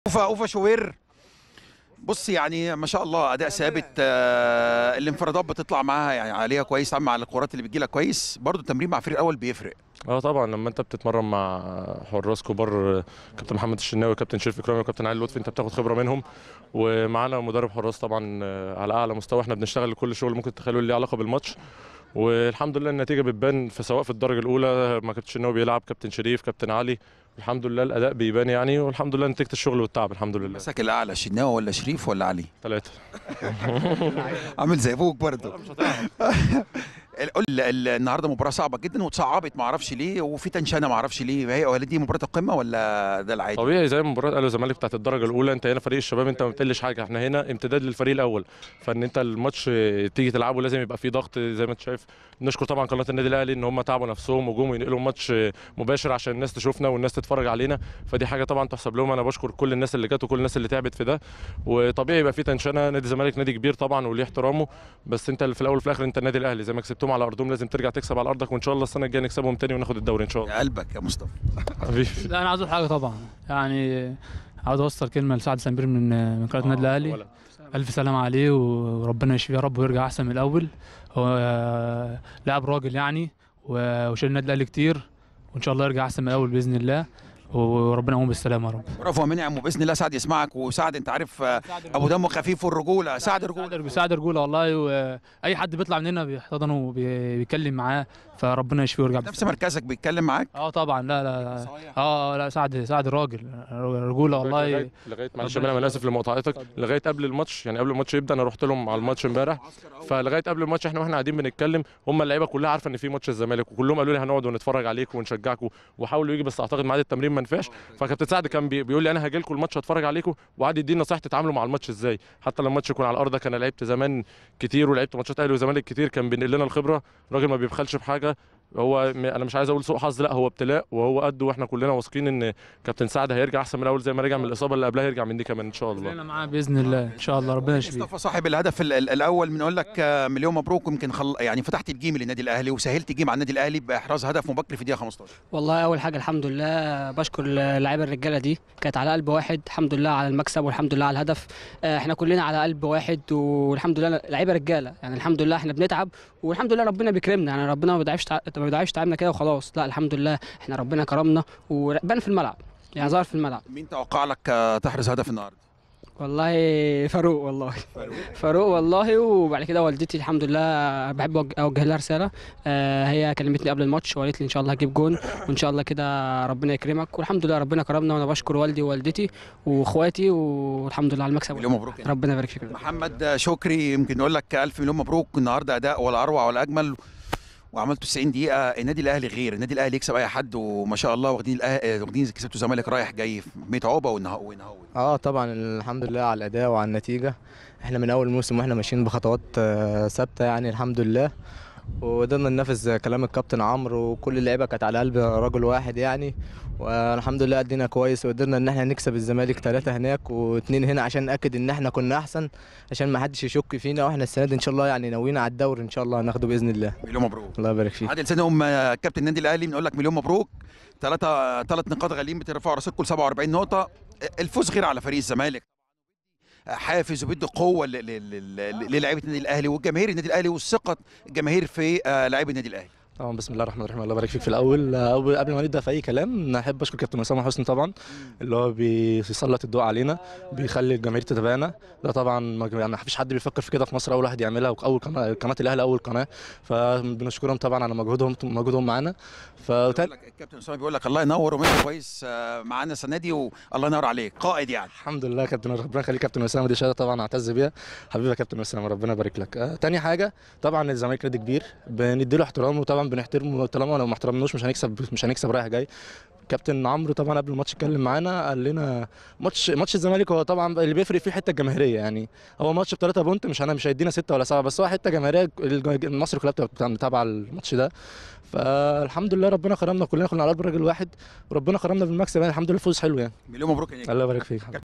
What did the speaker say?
اوفا اوفا شوبير بص يعني ما شاء الله اداء ثابت آه الانفرادات بتطلع معاها يعني عليها كويس مع الكورات اللي بتجي لك كويس برضو التمرين مع الفريق الاول بيفرق اه طبعا لما انت بتتمرن مع حراس كبار كابتن محمد الشناوي وكابتن شريف اكرامي وكابتن علي لطفي انت بتاخد خبره منهم ومعانا مدرب حراس طبعا على اعلى مستوى احنا بنشتغل كل شغل ممكن تتخيلوا اللي ليه علاقه بالماتش والحمد لله النتيجه بتبان في سواء في الدرجه الاولى ما كابتن الشناوي بيلعب كابتن شريف كابتن علي الحمد لله الاداء بيبان يعني والحمد لله نتيجه الشغل والتعب الحمد لله مسك الاعلى شناوي ولا شريف ولا علي ثلاثه عامل زي ابوك برضو قول لي، ال- النهارده مباراه صعبه جدا وتصعبت ما اعرفش ليه وفي تنشنه ما اعرفش ليه هي ولا دي مباراه القمه ولا ده العادي طبيعي زي مباراه الاهلي والزمالك بتاعت الدرجه الاولى انت هنا فريق الشباب انت ما بتقلش حاجه احنا هنا امتداد للفريق الاول فان انت الماتش تيجي تلعبه لازم يبقى فيه ضغط زي ما انت شايف نشكر طبعا قناه النادي الاهلي ان هم تعبوا نفسهم وجم ينقلوا ماتش مباشر عشان الناس تشوفنا والناس تتفرج علينا فدي حاجه طبعا تحسب لهم انا بشكر كل الناس اللي جت وكل الناس اللي تعبت في ده وطبيعي يبقى فيه تنشنه نادي الزمالك نادي كبير طبعا وليه احترامه بس انت اللي في الاول وفي الاخر انت النادي الاهلي زي ما كسبتهم على ارضهم لازم ترجع تكسب على ارضك وان شاء الله السنه الجايه نكسبهم تاني وناخد الدوري ان شاء الله يا قلبك يا مصطفى حبيبي لا انا عاوز اقول حاجه طبعا يعني عاوز اوصل كلمه لسعد سمير من من قناه النادي الاهلي ولا. الف سلام عليه وربنا يشفيه يا رب ويرجع احسن من الاول هو آه، لاعب راجل يعني و- وشال النادي الاهلي كتير وان شاء الله يرجع احسن من الاول باذن الله وربنا يقوم بالسلامه يا رب برافو يا منعم وباذن الله سعد يسمعك وسعد انت عارف آه، ابو دمه خفيف والرجوله سعد رجوله سعد سعد رجوله والله واي حد بيطلع من هنا بيحتضنه وبيتكلم معاه فربنا يشفيه ويرجع نفس بالسلامة. مركزك بيتكلم معاك اه طبعا لا لا, لا. اه لا سعد سعد راجل رجوله والله لغايه لغايه معلش ربنا انا يخليك. اسف لمقاطعتك اتفضل. لغايه قبل الماتش يعني قبل الماتش يبدا انا رحت لهم على الماتش امبارح فلغايه قبل الماتش احنا واحنا قاعدين بنتكلم هم اللعيبه كلها عارفه ان في ماتش الزمالك وكلهم قالوا لي هنقعد ونتفرج عليكم ونشجعكم وحاولوا يجي بس اعتقد ميعاد التمرين ما نفعش فكابتن سعد كان بي- بيقول لي انا هاجي لكم الماتش هتفرج عليكم وقعد يديني نصايح تتعاملوا مع الماتش ازاي حتى لما الماتش يكون على ارضك انا لعبت زمان كتير ولعبت ماتشات اهلي وزمالك كتير كان بينقل لنا الخبره راجل ما بيبخلش بحاجه هو م- انا مش عايز اقول سوء حظ لا هو ابتلاء وهو قد واحنا كلنا واثقين ان كابتن سعد هيرجع احسن من الاول زي ما رجع من الاصابه اللي قبلها يرجع من دي كمان ان شاء الله كلنا معاه باذن الله ان شاء الله ربنا يشفيه مصطفى صاحب الهدف ال- ال- الاول بنقول لك آه، مليون مبروك يمكن خل... يعني فتحت الجيم للنادي الاهلي وسهلت الجيم على النادي الاهلي باحراز هدف مبكر في دقيقه 15 والله اول حاجه الحمد لله بشكر اللعيبه الرجاله دي كانت على قلب واحد الحمد لله على المكسب والحمد لله على الهدف آه، احنا كلنا على قلب واحد والحمد لله لعيبه رجاله يعني الحمد لله احنا بنتعب والحمد لله ربنا بيكرمنا يعني ربنا ما بيضيعش تع- ما بيضيعش تعبنا كده وخلاص لا الحمد لله احنا ربنا كرمنا وبان في الملعب يعني ظهر في الملعب مين توقع لك آه، تحرز هدف النهارده والله فاروق والله فاروق والله وبعد كده والدتي الحمد لله بحب أوجه- اوجه لها رساله آه، هي كلمتني قبل الماتش وقالت لي ان شاء الله هجيب جون وان شاء الله كده ربنا يكرمك والحمد لله ربنا كرمنا وانا بشكر والدي ووالدتي واخواتي والحمد لله على المكسب مليون مبروك يعني. ربنا يبارك فيك محمد آه، شكري يمكن نقول لك الف مليون مبروك النهارده اداء ولا اروع ولا اجمل وعملته 90 دقيقة النادي الأهلي غير، النادي الأهلي يكسب أي حد وما شاء الله واخدين الأه- آه، واخدين كسبتوا الزمالك رايح جاي في 100 عقبة ونهو- ونهوي. اه طبعا الحمد لله على الاداء وعلى النتيجه احنا من اول موسم واحنا ماشيين بخطوات آه، ثابته يعني الحمد لله وقدرنا ننفذ كلام الكابتن عمرو وكل اللعيبه كانت على قلب رجل واحد يعني والحمد لله ادينا كويس وقدرنا ان احنا نكسب الزمالك ثلاثة هناك واثنين هنا عشان ناكد ان احنا كنا احسن عشان ما حدش يشك فينا واحنا السنه دي ان شاء الله يعني ناويين على الدوري ان شاء الله هناخده باذن الله مليون مبروك. الله يبارك فيك عادل سنهم آه، كابتن النادي الأهلي بنقول لك مليون مبروك. ثلاثة ثلاث نقاط غاليين بترفعوا رصيدكم ل 47 نقطة. الفوز غير على فريق الزمالك. حافز وبيدي قوة ل- ل- ل- للاعيبة النادي الأهلي والجماهير النادي الأهلي والثقة الجماهير في آه، لاعبي النادي الأهلي. طبعا بسم الله الرحمن الرحيم الله يبارك فيك في الاول آه، أول- قبل ما نبدا في اي كلام احب اشكر كابتن اسامه حسني طبعا اللي هو بيسلط الضوء علينا بيخلي الجماهير تتابعنا ده طبعا ما يعني ما فيش حد بيفكر في كده في مصر اول واحد يعملها واول قناه قناه الاهلي اول قناه فبنشكرهم طبعا على مجهودهم مجهودهم معانا فتاني بيقول لك الكابتن أسامة بيقول لك الله ينور وماشي كويس آه، معانا السنة دي والله ينور عليك قائد يعني. الحمد لله كابتن ربنا يخليك كابتن اسامه دي شهاده طبعا اعتز بيها حبيبي يا كابتن اسامه ربنا يبارك لك آه تاني حاجه طبعا الزمالك نادي كبير بندي له احترامه وطبعا بنحترمه طالما لو ما احترمناش مش هنكسب مش هنكسب رايح جاي كابتن عمرو طبعا قبل الماتش اتكلم معانا قال لنا ماتش ماتش الزمالك هو طبعا اللي بيفرق فيه حته الجماهيريه يعني هو ماتش بثلاثه بونت مش انا مش هيدينا سته ولا سبعه بس هو حته جماهيريه الج- مصر كلها بتبقى متابعه الماتش ده فالحمد لله ربنا كرمنا كلنا كنا على قلب راجل واحد وربنا كرمنا بالمكسب يعني الحمد لله الفوز حلو يعني مليون مبروك يا نجم. الله يبارك فيك